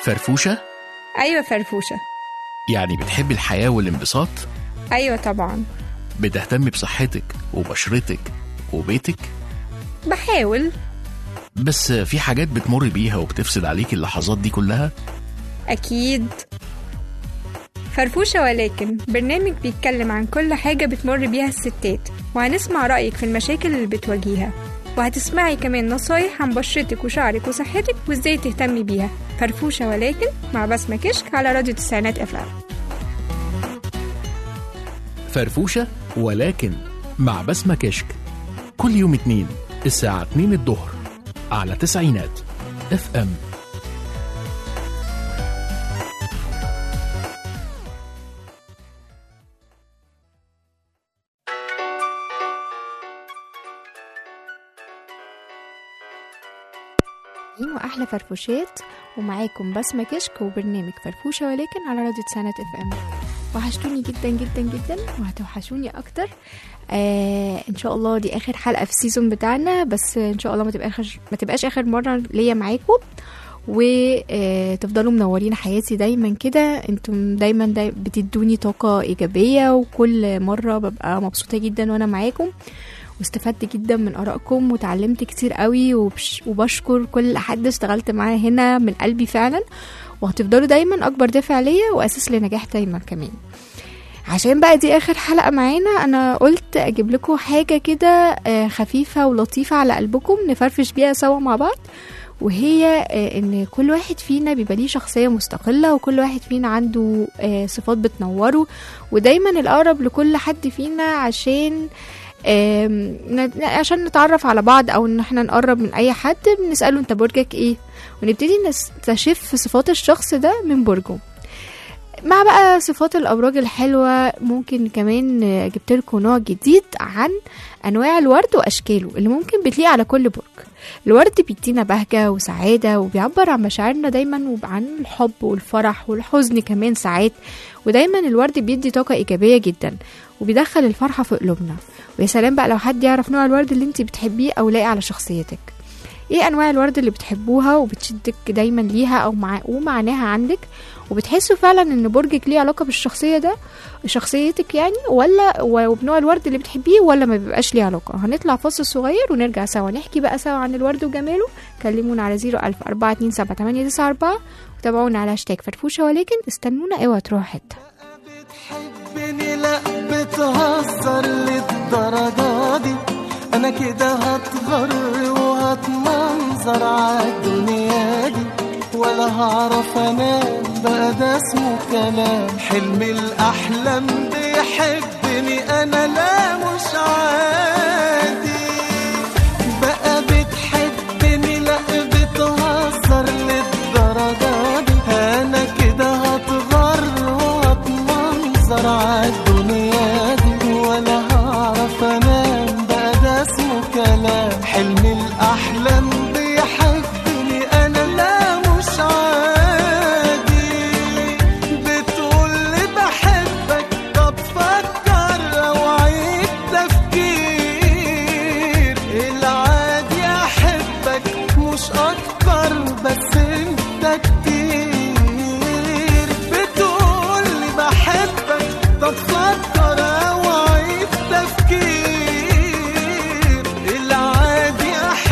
فرفوشة أيوة فرفوشة يعني بتحب الحياة والانبساط أيوة طبعا بتهتم بصحتك وبشرتك وبيتك بحاول بس في حاجات بتمر بيها وبتفسد عليك اللحظات دي كلها أكيد فرفوشة ولكن برنامج بيتكلم عن كل حاجة بتمر بيها الستات وهنسمع رأيك في المشاكل اللي بتواجهها وهتسمعي كمان نصايح عن بشرتك وشعرك وصحتك وازاي تهتمي بيها فرفوشة ولكن مع بسمة كشك على راديو تسعينات اف ام فرفوشة ولكن مع بسمة كشك كل يوم اتنين الساعة 2 الظهر على تسعينات اف ام واحلى فرفوشات ومعاكم بسمة كشك وبرنامج فرفوشة ولكن على راديو سنة اف ام وحشتوني جدا جدا جدا وهتوحشوني اكتر آه ان شاء الله دي اخر حلقة في السيزون بتاعنا بس ان شاء الله ما تبقى اخر ما تبقاش اخر مرة ليا معاكم وتفضلوا منورين حياتي دايما كده انتم دايما, دايما بتدوني طاقة ايجابية وكل مرة ببقى مبسوطة جدا وانا معاكم واستفدت جدا من ارائكم وتعلمت كتير قوي وبش وبشكر كل حد اشتغلت معاه هنا من قلبي فعلا وهتفضلوا دايما اكبر دافع ليا واساس لنجاح دايما كمان عشان بقى دي اخر حلقه معانا انا قلت اجيب لكم حاجه كده آه، خفيفه ولطيفه على قلبكم نفرفش بيها سوا مع بعض وهي آه، ان كل واحد فينا بيبقى ليه شخصيه مستقله وكل واحد فينا عنده آه، صفات بتنوره ودايما الاقرب لكل حد فينا عشان آم، ن- عشان نتعرف على بعض او ان احنا نقرب من اي حد بنساله انت برجك ايه ونبتدي نستشف صفات الشخص ده من برجه مع بقى صفات الابراج الحلوه ممكن كمان آه، جبت لكم نوع جديد عن انواع الورد واشكاله اللي ممكن بتليق على كل برج الورد بيدينا بهجه وسعاده وبيعبر عن مشاعرنا دايما وعن الحب والفرح والحزن كمان ساعات ودايما الورد بيدي طاقه ايجابيه جدا وبيدخل الفرحه في قلوبنا ويا سلام بقى لو حد يعرف نوع الورد اللي انت بتحبيه او لاقي على شخصيتك ايه انواع الورد اللي بتحبوها وبتشدك دايما ليها او مع... ومعناها عندك وبتحسوا فعلا ان برجك ليه علاقه بالشخصيه ده شخصيتك يعني ولا وبنوع الورد اللي بتحبيه ولا ما بيبقاش ليه علاقه هنطلع فاصل صغير ونرجع سوا نحكي بقى سوا عن الورد وجماله كلمونا على 01000 427 وتابعونا على هاشتاج فرفوشه ولكن استنونا اوعى تروحوا حته بتحبني لا بتهزر للدرجة دي أنا كده هتغر وهتمنظر عالدنيا دي ولا هعرف أنام بقى ده اسمه كلام حلم الأحلام بيحبني أنا لا مش عادي بقى بتحبني لا بتهزر للدرجة دي أنا كده هتغر وهتمنظر عالدنيا دي ولا هعرف أنام بقى ده اسمه كلام حلم الأحلام بيحبني أنا لا مش عادي بتقولي بحبك طب فكر أو عيد تفكير العادي أحبك مش أكتر بس أنت كتير بتقولي بحبك طب فكر أو عيد تفكير العادي أحبك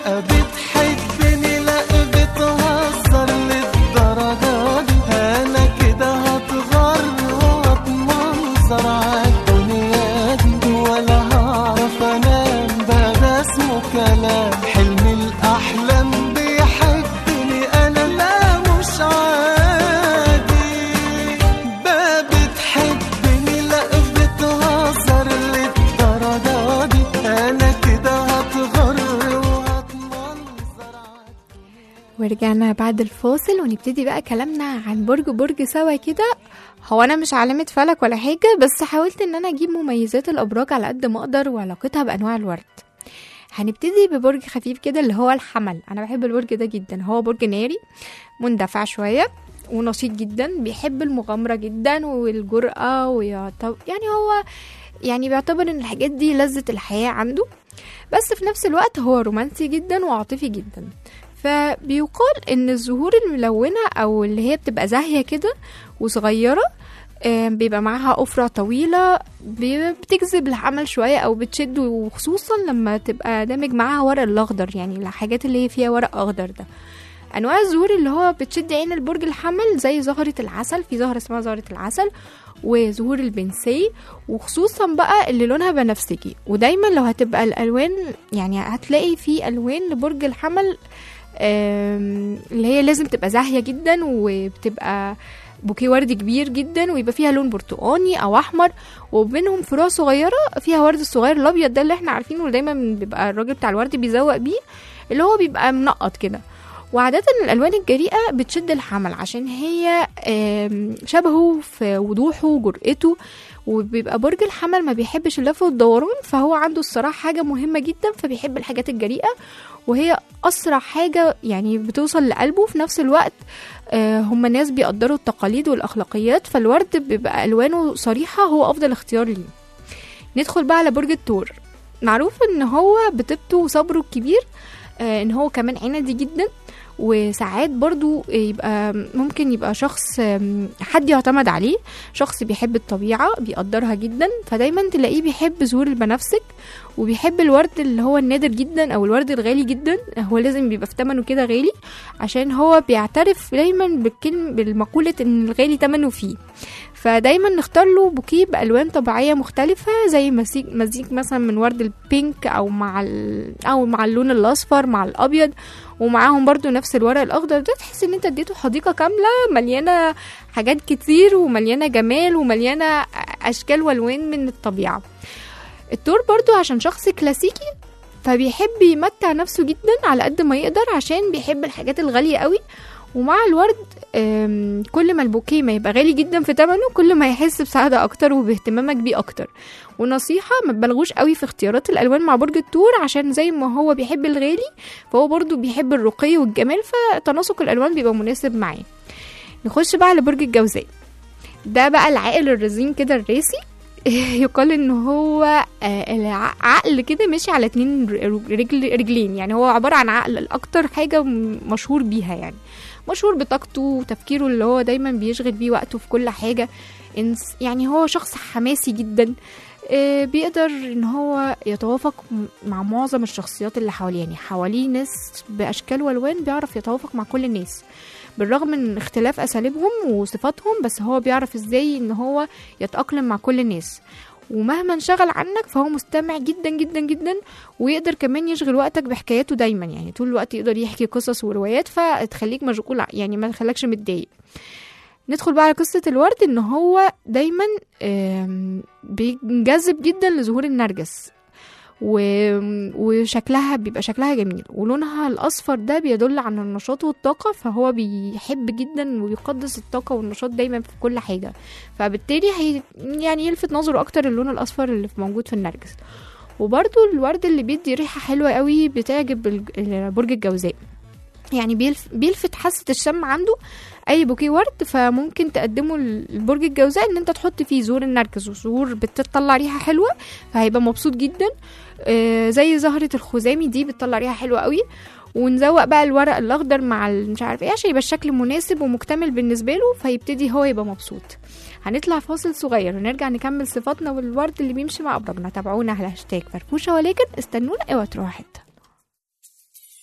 لا بتحبني لا بتهزر للدرجة دي انا كده هتغر واتمنظر عالدنيا دي ولا هعرف انام ده ده اسمه كلام حلم الاحلام بيحبني انا لا مش عادي ده بتحبني لا بتهزر للدرجة دي انا كده هتغر وهتمنظر عادي ورجعنا بعد الفاصل ونبتدي بقى كلامنا عن برج برج سوا كده هو انا مش علامة فلك ولا حاجة بس حاولت ان انا اجيب مميزات الابراج على قد ما اقدر وعلاقتها بانواع الورد هنبتدي ببرج خفيف كده اللي هو الحمل انا بحب البرج ده جدا هو برج ناري مندفع شوية ونشيط جدا بيحب المغامرة جدا والجرأة ويعتبر يعني هو يعني بيعتبر ان الحاجات دي لذة الحياة عنده بس في نفس الوقت هو رومانسي جدا وعاطفي جدا فبيقال ان الزهور الملونة او اللي هي بتبقى زاهية كده وصغيرة آم، بيبقى معاها أفرع طويلة بي- بتجذب العمل شوية أو بتشد وخصوصا لما تبقى دامج معاها ورق الأخضر يعني الحاجات اللي هي فيها ورق أخضر ده أنواع الزهور اللي هو بتشد عين البرج الحمل زي زهرة العسل في زهرة اسمها زهرة العسل وزهور البنسي وخصوصا بقى اللي لونها بنفسجي ودايما لو هتبقى الألوان يعني هتلاقي في ألوان لبرج الحمل آم، اللي هي لازم تبقى زاهية جدا وبتبقى بوكيه ورد كبير جدا ويبقى فيها لون برتقاني او احمر وبينهم فروع صغيره فيها ورد الصغير الابيض ده اللي احنا عارفينه اللي دايما بيبقى الراجل بتاع الورد بيزوق بيه اللي هو بيبقى منقط كده وعادة الألوان الجريئة بتشد الحمل عشان هي آم، شبهه في وضوحه وجرأته وبيبقى برج الحمل ما بيحبش اللف والدوران فهو عنده الصراحة حاجة مهمة جدا فبيحب الحاجات الجريئة وهي أسرع حاجة يعني بتوصل لقلبه في نفس الوقت آه، هم ناس بيقدروا التقاليد والأخلاقيات فالورد بيبقى ألوانه صريحة هو أفضل اختيار ليه ندخل بقى على برج الثور معروف ان هو بطيبته وصبره الكبير آه، ان هو كمان عندي جدا وساعات برضو يبقى ممكن يبقى شخص آم، حد يعتمد عليه شخص بيحب الطبيعة بيقدرها جدا فدايما تلاقيه بيحب زهور البنفسج وبيحب الورد اللي هو النادر جدا او الورد الغالي جدا هو لازم بيبقى في ثمنه كده غالي عشان هو بيعترف دايما بالكلمة بالمقولة ان الغالي ثمنه فيه فدايما نختار له بوكيه بالوان طبيعيه مختلفه زي مزيج مزيج مثلا من ورد البينك او مع ال... او مع اللون الاصفر مع الابيض ومعاهم برضو نفس الورق الاخضر ده تحس ان انت اديته حديقه كامله مليانه حاجات كتير ومليانه جمال ومليانه اشكال والوان من الطبيعه التور برضو عشان شخص كلاسيكي فبيحب يمتع نفسه جدا على قد ما يقدر عشان بيحب الحاجات الغاليه قوي ومع الورد آم، كل ما البوكيه ما يبقى غالي جدا في ثمنه كل ما يحس بسعادة أكتر وباهتمامك بيه أكتر ونصيحة ما تبالغوش قوي في اختيارات الألوان مع برج الثور عشان زي ما هو بيحب الغالي فهو برضو بيحب الرقي والجمال فتناسق الألوان بيبقى مناسب معاه نخش بقى على برج الجوزاء ده بقى العاقل الرزين كده الراسي يقال ان هو آه، العقل كده ماشي على اتنين رجل رجلين يعني هو عبارة عن عقل اكتر حاجة م- مشهور بيها يعني مشهور بطاقته وتفكيره اللي هو دايما بيشغل بيه وقته في كل حاجة إنس- يعني هو شخص حماسي جدا آه، بيقدر ان هو يتوافق م- مع معظم الشخصيات اللي حواليه يعني حواليه ناس باشكال والوان بيعرف يتوافق مع كل الناس بالرغم من اختلاف اساليبهم وصفاتهم بس هو بيعرف ازاي ان هو يتاقلم مع كل الناس ومهما انشغل عنك فهو مستمع جدا جدا جدا ويقدر كمان يشغل وقتك بحكاياته دايما يعني طول الوقت يقدر يحكي قصص وروايات فتخليك مشغول ع- يعني ما تخليكش متضايق ندخل بقى على قصة الورد ان هو دايما آم، بينجذب جدا لزهور النرجس و... وشكلها بيبقى شكلها جميل ولونها الاصفر ده بيدل عن النشاط والطاقه فهو بيحب جدا ويقدس الطاقه والنشاط دايما في كل حاجه فبالتالي هي يعني يلفت نظره اكتر اللون الاصفر اللي في- موجود في النرجس وبرده الورد اللي بيدي ريحه حلوه قوي بتعجب الج- برج الجوزاء يعني بيلف بيلفت حاسه الشم عنده اي بوكيه ورد فممكن تقدمه لبرج الجوزاء ان انت تحط فيه زهور النرجس وزهور بتطلع ريحه حلوه فهيبقى مبسوط جدا آه، زي زهره الخزامي دي بتطلع ريحه حلوه قوي ونزوق بقى الورق الاخضر مع ال- مش عارف ايه عشان يبقى الشكل مناسب ومكتمل بالنسبه له فيبتدي هو يبقى مبسوط هنطلع فاصل صغير ونرجع نكمل صفاتنا والورد اللي بيمشي مع ابراجنا تابعونا على هاشتاج فرفوشه ولكن استنونا اوعى تروحوا حته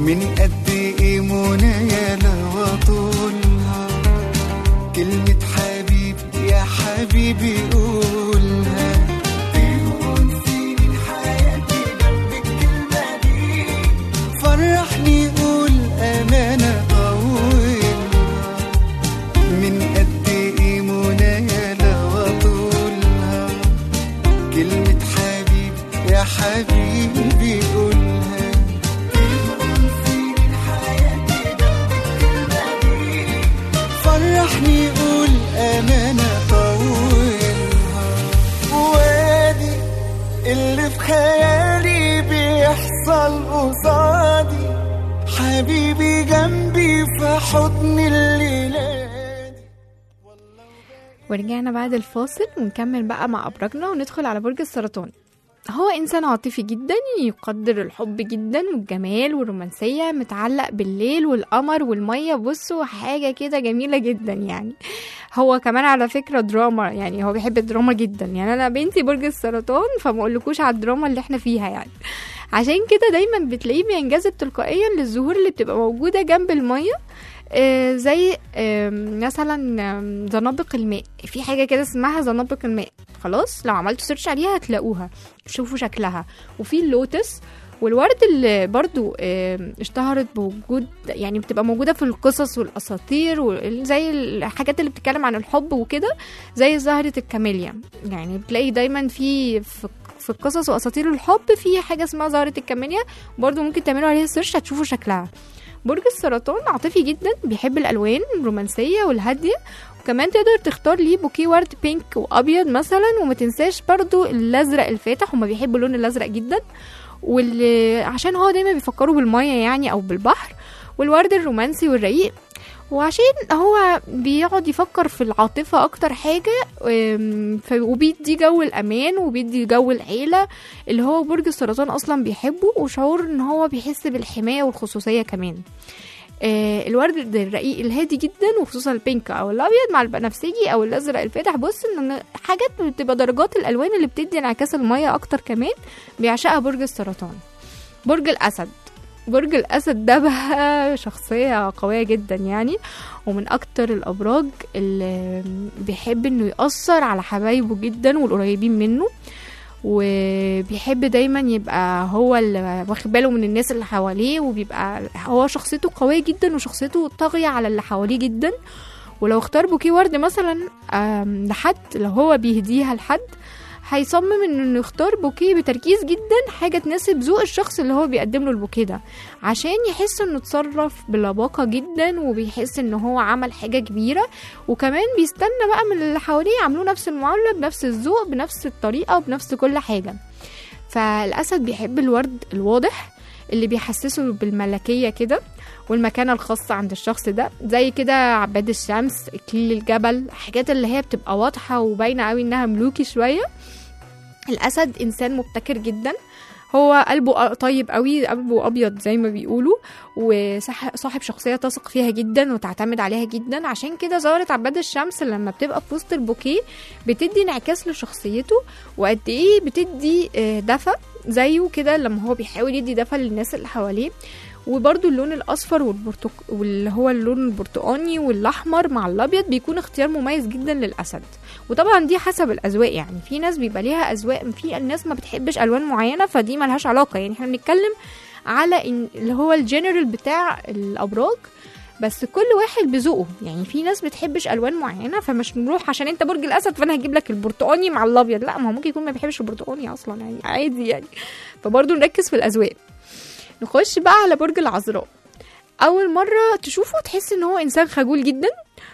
من قد ايه منايا لو طولها كلمة حبيبي يا حبيبي قولها تهون سنين حياتي جنب الكلمة دي فرحني قول أمانة طولها من قد ايه منايا لو طولها كلمة حبيبي يا حبيبي قولها تهون سنين حياتي جنب الكلمة دي فرحني قول أمانة طولها وادي اللي في خيالي بيحصل قصادي حبيبي جنبي في حضن الليلة ورجعنا بعد الفاصل ونكمل بقى مع أبراجنا وندخل على برج السرطان هو إنسان عاطفي جدا يقدر الحب جدا والجمال والرومانسية متعلق بالليل والقمر والمية بصوا حاجة كده جميلة جدا يعني هو كمان على فكرة دراما يعني هو بيحب الدراما جدا يعني أنا بنتي برج السرطان فمقولكوش على الدراما اللي احنا فيها يعني عشان كده دايما بتلاقيه بينجذب تلقائيا للزهور اللي بتبقى موجودة جنب المية آه، زي آم، مثلا آم، زنابق الماء في حاجة كده اسمها زنابق الماء خلاص لو عملتوا سيرش عليها هتلاقوها شوفوا شكلها وفي اللوتس والورد اللي برضو آم، اشتهرت بوجود يعني بتبقى موجودة في القصص والأساطير وال- زي الحاجات اللي بتتكلم عن الحب وكده زي زهرة الكاميليا يعني بتلاقي دايما في في في القصص واساطير الحب في حاجه اسمها زهره الكاميليا برضو ممكن تعملوا عليها سيرش هتشوفوا شكلها برج السرطان عاطفي جدا بيحب الالوان الرومانسيه والهاديه وكمان تقدر تختار ليه بوكيه ورد بينك وابيض مثلا وما تنساش برضو الازرق الفاتح هما بيحبوا اللون الازرق جدا واللي عشان هو دايما بيفكروا بالميه يعني او بالبحر والورد الرومانسي والرقيق وعشان هو بيقعد يفكر في العاطفة أكتر حاجة أم، ف- وبيدي جو الأمان وبيدي جو العيلة اللي هو برج السرطان أصلا بيحبه وشعور إن هو بيحس بالحماية والخصوصية كمان آه، الورد الرقيق الهادي جدا وخصوصا البينك او الابيض مع البنفسجي او الازرق الفاتح بص ان حاجات بتبقى درجات الالوان اللي بتدي انعكاس الميه اكتر كمان بيعشقها برج السرطان برج الاسد برج الاسد ده بقى شخصيه قويه جدا يعني ومن اكتر الابراج اللي بيحب انه ياثر على حبايبه جدا والقريبين منه وبيحب دايما يبقى هو اللي واخد باله من الناس اللي حواليه وبيبقى هو شخصيته قوية جدا وشخصيته طاغية على اللي حواليه جدا ولو اختار بوكيه ورد مثلا آم، لحد لو هو بيهديها لحد هيصمم انه يختار بوكيه بتركيز جدا حاجه تناسب ذوق الشخص اللي هو بيقدم له البوكيه ده عشان يحس انه اتصرف بلباقه جدا وبيحس ان هو عمل حاجه كبيره وكمان بيستنى بقى من اللي حواليه يعملوا نفس المعامله بنفس الذوق بنفس الطريقه وبنفس كل حاجه فالاسد بيحب الورد الواضح اللي بيحسسه بالملكيه كده والمكانة الخاصة عند الشخص ده زي كده عباد الشمس اكليل الجبل حاجات اللي هي بتبقى واضحة وباينة قوي انها ملوكي شوية الاسد انسان مبتكر جدا هو قلبه طيب قوي قلبه ابيض زي ما بيقولوا وصاحب شخصيه تثق فيها جدا وتعتمد عليها جدا عشان كده زهره عباد الشمس لما بتبقى في وسط البوكيه بتدي انعكاس لشخصيته وقد ايه بتدي آه، دفى زيه كده لما هو بيحاول يدي دفى للناس اللي حواليه وبرده اللون الاصفر والبرتق... واللي هو اللون البرتقاني والاحمر مع الابيض بيكون اختيار مميز جدا للاسد وطبعا دي حسب الاذواق يعني في ناس بيبقى ليها اذواق في الناس ما بتحبش الوان معينه فدي ملهاش علاقه يعني احنا بنتكلم على إن اللي هو الجنرال بتاع الابراج بس كل واحد بذوقه يعني في ناس بتحبش الوان معينه فمش نروح عشان انت برج الاسد فانا هجيب لك البرتقاني مع الابيض لا ما هو ممكن يكون ما بيحبش البرتقاني اصلا يعني عادي يعني فبرضه نركز في الاذواق نخش بقى على برج العذراء اول مره تشوفه تحس ان هو انسان خجول جدا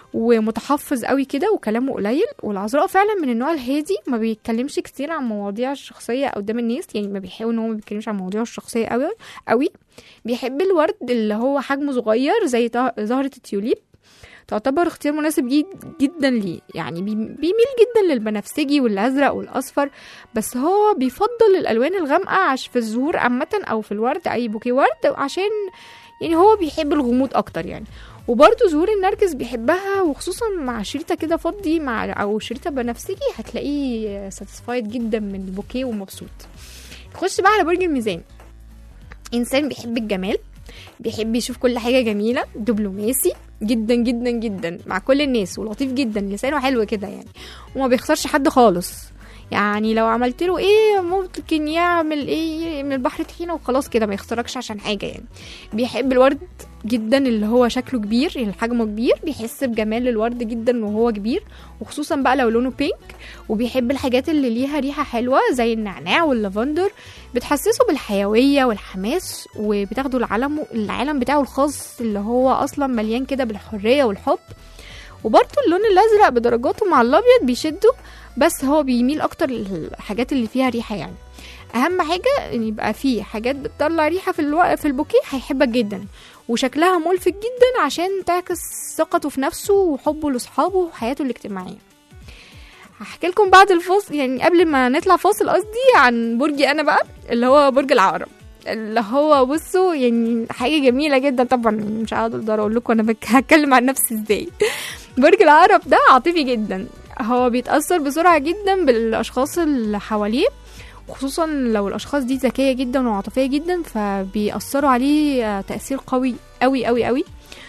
ومتحفظ قوي كده وكلامه قليل والعذراء فعلا من النوع الهادي ما بيتكلمش كتير عن مواضيع الشخصيه قدام الناس يعني ما بيحاول ان هو ما بيتكلمش عن مواضيعه الشخصيه قوي قوي بيحب الورد اللي هو حجمه صغير زي ط- زهره التيوليب تعتبر اختيار مناسب جد جدا ليه يعني بي- بيميل جدا للبنفسجي والازرق والاصفر بس هو بيفضل الالوان الغامقه عش في الزهور عامه او في الورد اي بوكيه ورد عشان يعني هو بيحب الغموض اكتر يعني وبرده زهور النرجس بيحبها وخصوصا مع شريطه كده فضي مع او شريطه بنفسجي هتلاقيه ساتيسفايد جدا من البوكيه ومبسوط نخش بقى على برج الميزان انسان بيحب الجمال بيحب يشوف كل حاجه جميله دبلوماسي جدا جدا جدا مع كل الناس ولطيف جدا لسانه حلو كده يعني وما بيخسرش حد خالص يعني لو عملت له ايه ممكن يعمل ايه من البحر طحينه وخلاص كده ما يخسركش عشان حاجه يعني بيحب الورد جدا اللي هو شكله كبير يعني حجمه كبير بيحس بجمال الورد جدا وهو كبير وخصوصا بقى لو لونه بينك وبيحب الحاجات اللي ليها ريحه حلوه زي النعناع واللافندر بتحسسه بالحيويه والحماس وبتاخده العالم العالم بتاعه الخاص اللي هو اصلا مليان كده بالحريه والحب وبرضه اللون الازرق بدرجاته مع الابيض بيشده بس هو بيميل اكتر للحاجات اللي فيها ريحه يعني اهم حاجه ان يبقى فيه حاجات بتطلع ريحه في الو... في البوكيه هيحبك جدا وشكلها ملفت جدا عشان تعكس ثقته في نفسه وحبه لاصحابه وحياته الاجتماعيه هحكي لكم بعد الفاصل يعني قبل ما نطلع فاصل قصدي عن برجي انا بقى اللي هو برج العقرب اللي هو بصوا يعني حاجه جميله جدا طبعا مش هقدر اقول لكم انا بك- هتكلم عن نفسي ازاي برج العقرب ده عاطفي جدا هو بيتاثر بسرعه جدا بالاشخاص اللي حواليه خصوصا لو الاشخاص دي ذكيه جدا وعاطفيه جدا فبيأثروا عليه آه، تأثير قوي قوي قوي قوي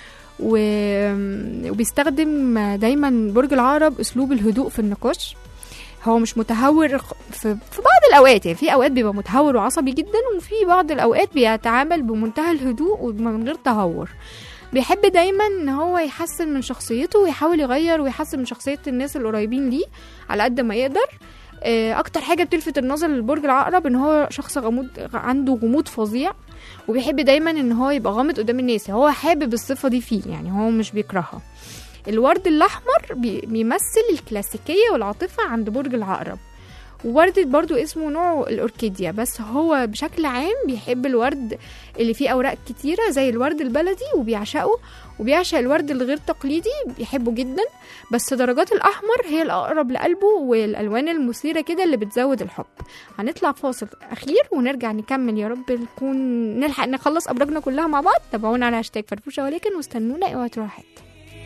و- وبيستخدم دايما برج العقرب اسلوب الهدوء في النقاش هو مش متهور خ- في, في بعض الاوقات يعني في اوقات بيبقى متهور وعصبي جدا وفي بعض الاوقات بيتعامل بمنتهى الهدوء ومن غير تهور بيحب دايما ان هو يحسن من شخصيته ويحاول يغير ويحسن من شخصيه الناس القريبين ليه على قد ما يقدر آه، اكتر حاجه بتلفت النظر للبرج العقرب ان هو شخص غموض عنده غموض فظيع وبيحب دايما ان هو يبقى غامض قدام الناس هو حابب الصفه دي فيه يعني هو مش بيكرهها الورد الاحمر بي- بيمثل الكلاسيكيه والعاطفه عند برج العقرب وورد برضو اسمه نوعه الأوركيديا بس هو بشكل عام بيحب الورد اللي فيه أوراق كتيرة زي الورد البلدي وبيعشقه وبيعشق الورد الغير تقليدي بيحبه جدا بس درجات الأحمر هي الأقرب لقلبه والألوان المثيرة كده اللي بتزود الحب هنطلع فاصل أخير ونرجع نكمل يا رب نكون نلحق نخلص أبراجنا كلها مع بعض تابعونا على هاشتاج فرفوشة ولكن واستنونا اوعوا تروحوا حتة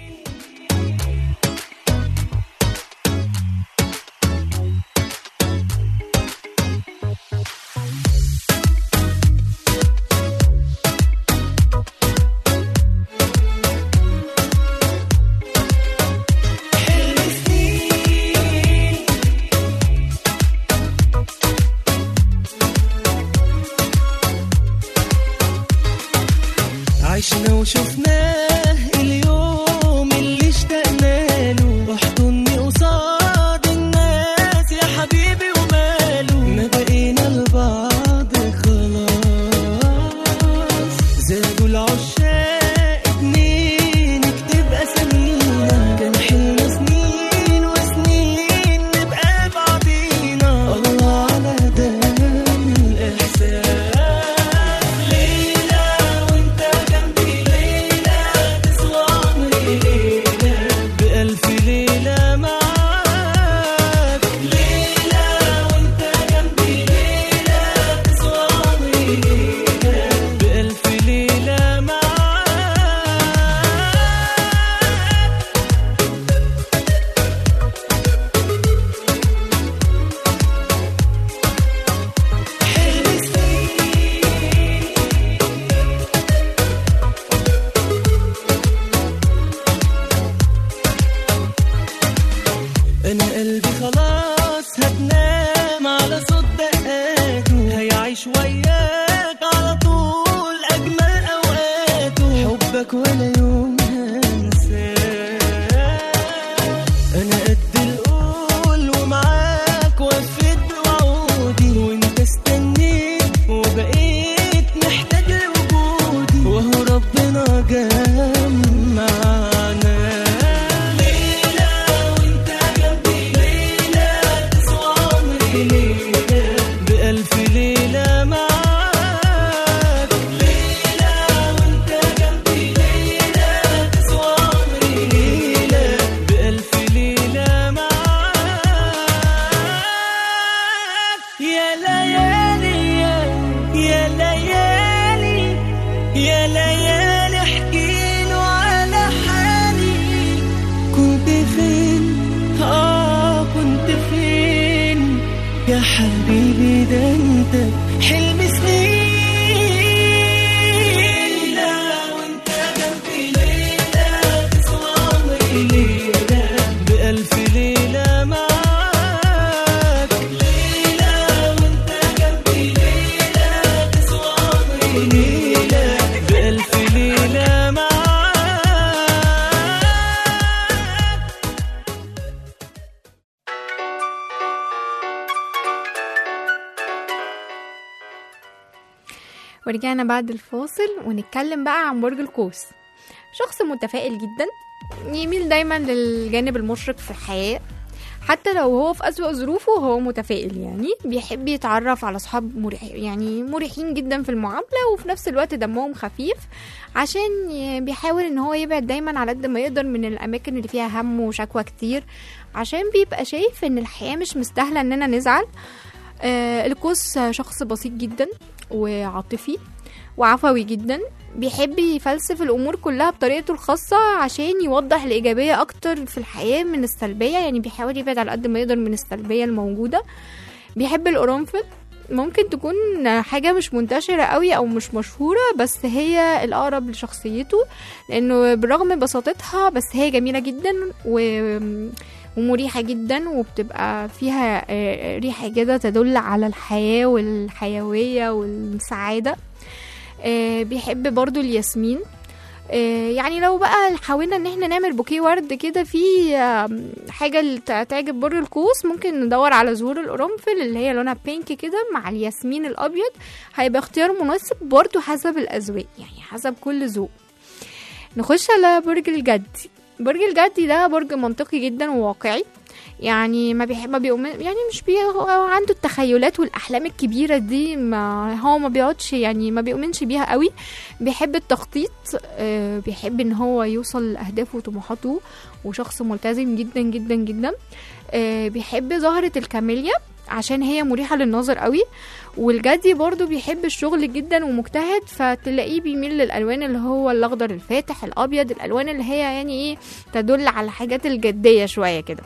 عشنا وشفناه اليوم اللي اشتقنا له احضني قصاد الناس يا حبيبي وماله ما بقينا لبعض خلاص زادوا العشاق اتنين اكتب اسامينا كان حلم سنين وسنين نبقى بعضينا الله على ده الاحساس ليلى وانت جنبي ليلى تسوى عمري ليلى بألف ليلة معاك ليلى وانت جنبي ليلى تسوى عمري ليلى بألف ليلة معاك انا قلبي خلاص هتنام على صوت دقاته هيعيش وياك على طول اجمل اوقاته حبك ولا يوم هنساه انا قد القول ومعاك وفيت بوعودي وانت استنيت وبقيت محتاج لوجودي وهو ربنا جمعنا ليلى وانت جنبي ليلى تسوى عمري ليلى بألف ليلة معاك ليلى وانت جنبي ليلى تسوى عمري ليلى بألف ليلة معاك يا ليالي يا ليالي يا ليالي احكيله على حالي كنت فين اه كنت فين يا حبيبي ده انت حلم سنين ورجعنا بعد الفاصل ونتكلم بقى عن برج القوس شخص متفائل جدا يميل دايما للجانب المشرق في الحياة حتى لو هو في أسوأ ظروفه هو متفائل يعني بيحب يتعرف على أصحاب مريح يعني مريحين جدا في المعاملة وفي نفس الوقت دمهم خفيف عشان ي- بيحاول ان هو يبعد دايما على قد ما يقدر من الأماكن اللي فيها هم وشكوى كتير عشان بيبقى شايف ان الحياة مش مستاهلة اننا نزعل آه القوس شخص بسيط جدا وعاطفي وعفوي جدا بيحب يفلسف الامور كلها بطريقته الخاصه عشان يوضح الايجابيه اكتر في الحياه من السلبيه يعني بيحاول يبعد على قد ما يقدر من السلبيه الموجوده بيحب القرنفل ممكن تكون حاجة مش منتشرة قوي أو مش مشهورة بس هي الأقرب لشخصيته لأنه بالرغم بساطتها بس هي جميلة جدا و... ومريحة جدا وبتبقى فيها آه، ريحة كده تدل على الحياة والحيوية والسعادة آه، بيحب برضو الياسمين آه، يعني لو بقى حاولنا ان احنا نعمل بوكيه ورد كده فيه آم، حاجه اللي تع- تعجب برج القوس ممكن ندور على زهور القرنفل اللي هي لونها بينك كده مع الياسمين الابيض هيبقى اختيار مناسب برضو حسب الاذواق يعني حسب كل ذوق نخش على برج الجدي برج الجدي ده برج منطقي جدا وواقعي يعني ما بيحب ما بيؤمن يعني مش بي هو عنده التخيلات والاحلام الكبيره دي ما هو ما بيقعدش يعني ما بيؤمنش بيها قوي بيحب التخطيط آه، بيحب ان هو يوصل لاهدافه وطموحاته وشخص ملتزم جدا جدا جدا آه، بيحب زهرة الكاميليا عشان هي مريحة للنظر قوي والجدي برضو بيحب الشغل جدا ومجتهد فتلاقيه بيميل للالوان اللي هو الاخضر الفاتح الابيض الالوان اللي هي يعني ايه تدل على الحاجات الجديه شويه كده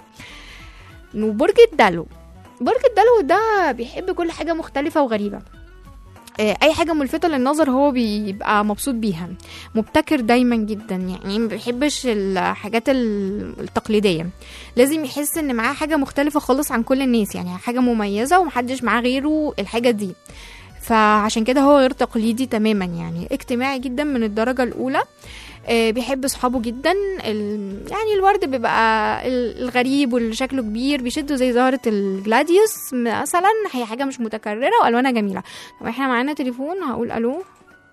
وبرج الدلو برج الدلو ده بيحب كل حاجه مختلفه وغريبه آه، اي حاجه ملفته للنظر هو بيبقى مبسوط بيها مبتكر دايما جدا يعني ما بيحبش الحاجات ال- التقليديه لازم يحس ان معاه حاجه مختلفه خالص عن كل الناس يعني حاجه مميزه ومحدش معاه غيره الحاجه دي فعشان كده هو غير تقليدي تماما يعني اجتماعي جدا من الدرجه الاولى آه، بيحب صحابه جدا ال... يعني الورد بيبقى ال- الغريب واللي شكله كبير بيشده زي زهرة الجلاديوس مثلا هي حاجة مش متكررة والوانها جميلة طب احنا معانا تليفون هقول الو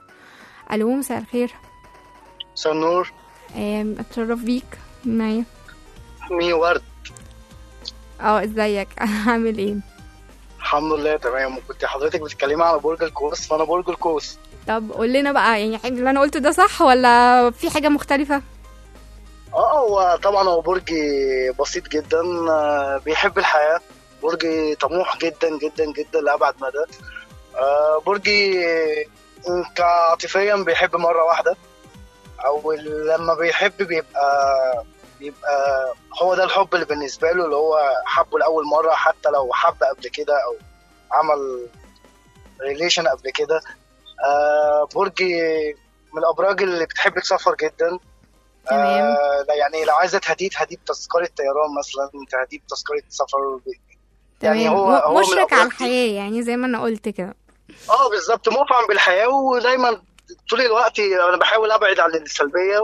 الو مساء الخير مساء النور آم، اتشرف بيك معايا مي ورد اه ازيك عامل ايه الحمد لله تمام وكنت حضرتك بتتكلمي على برج القوس فانا برج القوس طب قول لنا بقى يعني حاجة اللي انا قلته ده صح ولا في حاجة مختلفة اه هو طبعا هو برج بسيط جدا آه، بيحب الحياة برج طموح جدا جدا جدا لأبعد مدى آه، برج كعاطفيا بيحب مرة واحدة أو لما بيحب بيبقى بيبقى هو ده الحب اللي بالنسبة له اللي هو حبه لأول مرة حتى لو حب قبل كده أو عمل ريليشن قبل كده آه، برج من الأبراج اللي بتحب السفر جدا تمام. آه لا يعني لو عايزه تهديد هديد تذكره طيران مثلا تهديد تذكره سفر يعني تمام هو- م- هو من مشرك الأبراج على دي. الحياة يعني زي ما انا قلت كده اه بالظبط مفعم بالحياه ودايما طول الوقت انا بحاول ابعد عن السلبيه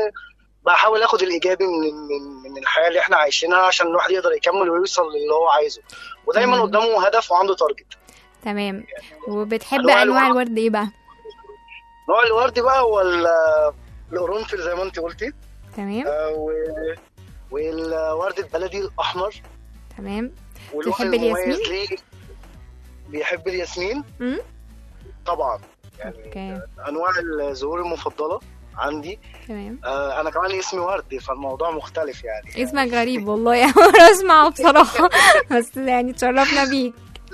وبحاول اخد الايجابي من من من الحياه اللي احنا عايشينها عشان الواحد يقدر يكمل ويوصل للي هو عايزه ودايما تمام. قدامه هدف وعنده تارجت تمام وبتحب أنواع انواع الورد. الورد ايه بقى نوع الورد بقى هو ال- القرنفل زي ما انت قلتي تمام آه، و- والورد البلدي الاحمر تمام واللون بتحب المميز الياسمين؟ ليه بيحب الياسمين امم طبعا يعني اوكي انواع الزهور المفضله عندي تمام آه انا كمان اسمي ورد فالموضوع مختلف يعني اسمك غريب والله يا مرة اسمعه بصراحة بس يعني تشرفنا بيك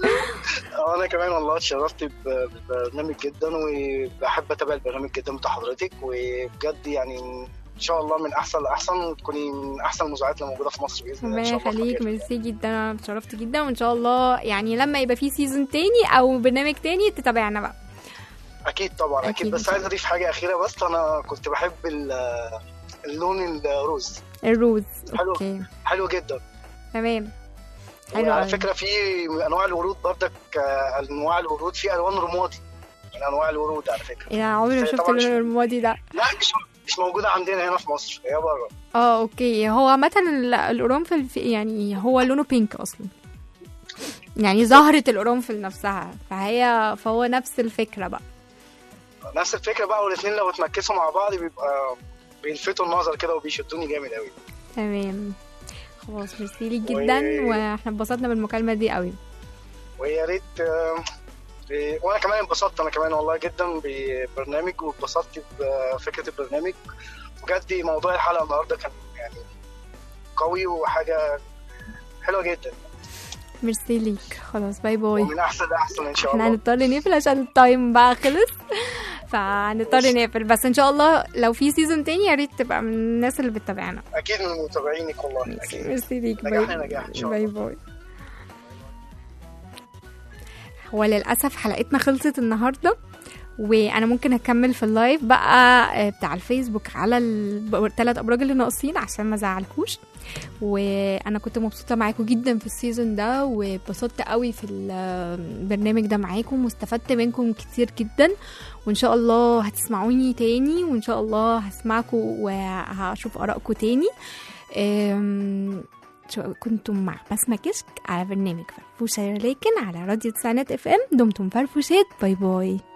آه، انا كمان والله اتشرفت ب- بالبرنامج جدا وبحب اتابع البرنامج جدا بتاع حضرتك وبجد يعني ان شاء الله من احسن لاحسن وتكوني من احسن المذيعات اللي موجوده في مصر باذن الله ان ربنا شاء الله يخليك خير. ميرسي جدا انا اتشرفت جدا وان شاء الله يعني لما يبقى في سيزون تاني او برنامج تاني تتابعنا بقى اكيد طبعا اكيد, أكيد إن بس شاء عايز اضيف حاجه اخيره بس انا كنت بحب ال- اللون الروز الروز حلو. اوكي حلو جدا تمام حلو وعلى أوي. فكره في انواع الورود برضك آه، انواع الورود في الوان رمادي من انواع الورود على فكره ايه ده عمري ما بس هي شفت طبعاً اللون مش- الرمادي ده لا مش مش موجوده عندنا هنا في مصر هي بره اه اوكي هو عامة ال- القرنفل في يعني هو لونه بينك اصلا يعني زهرة القرنفل نفسها فهي فهو نفس الفكرة بقى نفس الفكره بقى والاثنين لو اتمكسوا مع بعض بيبقى بيلفتوا النظر كده وبيشدوني جامد قوي تمام خلاص ميرسي ليك جدا واحنا اتبسطنا بالمكالمه دي قوي ويا ريت آه، ب- وانا كمان انبسطت انا كمان والله جدا ببرنامج واتبسطت بفكره البرنامج بجد موضوع الحلقه النهارده كان يعني قوي وحاجه حلوه جدا ميرسي ليك خلاص باي باي ومن احسن لاحسن ان شاء احنا الله هنضطر نقفل عشان التايم بقى خلص فهنضطر نقفل بس ان شاء الله لو في سيزون تاني يا ريت تبقى من الناس اللي بتتابعنا اكيد من متابعينك والله اكيد ميرسي ليك نجاح باي لنجاح إن شاء باي باي هو للأسف حلقتنا خلصت النهاردة وانا ممكن اكمل في اللايف بقى آه، بتاع الفيسبوك على الثلاث ابراج اللي ناقصين عشان ما ازعلكوش وانا كنت مبسوطه معاكم جدا في السيزون ده واتبسطت قوي في البرنامج ده معاكم واستفدت منكم كتير جدا وان شاء الله هتسمعوني تاني وان شاء الله هسمعكم وهشوف ارائكم تاني أم، شو- كنتم مع بسمة كشك على برنامج فرفوشة لكن على راديو تسعينات اف ام دمتم فرفوشات باي باي